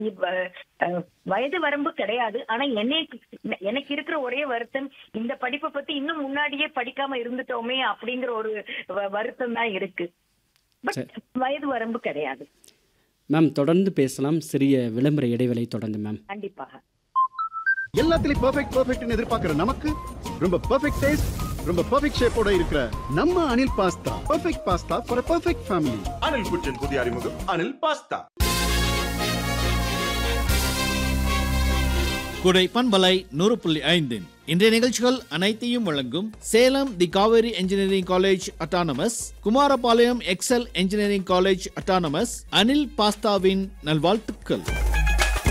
இப்ப, அஹ், வயது வரம்பு கிடையாது ஆனா என்னை எனக்கு இருக்கிற ஒரே வருத்தம் இந்த படிப்பை பத்தி இன்னும் முன்னாடியே படிக்காம இருந்துட்டோமே அப்படிங்கிற ஒரு வ- வருத்தம் தான் இருக்கு பட் சரி. வயது வரம்பு கிடையாது மேம் தொடர்ந்து பேசலாம் சிறிய விளம்பர இடைவேளை தொடர்ந்து மேம் கண்டிப்பாக எல்லாத்துலயும் பெர்ஃபெக்ட் பெர்ஃபெக்ட்னு எதிர்பார்க்கிற நமக்கு ரொம்ப பெர்ஃபெக்ட் டேஸ்ட் ரொம்ப பெர்ஃபெக்ட் ஷேப்போட இருக்கிற நம்ம Anil pasta perfect pasta for perfect family Anil kitchen புதிய அறிமுகம் அனில் பாஸ்தா குடை பண்பலை நூறு புள்ளி ஐந்து இன்றைய நிகழ்ச்சிகள் அனைத்தையும் வழங்கும் Salem the Kaveri engineering college autonomous Kumarapalayam Excel engineering college autonomous Anil பாஸ்தாவின் நல்வாழ்த்துக்கள்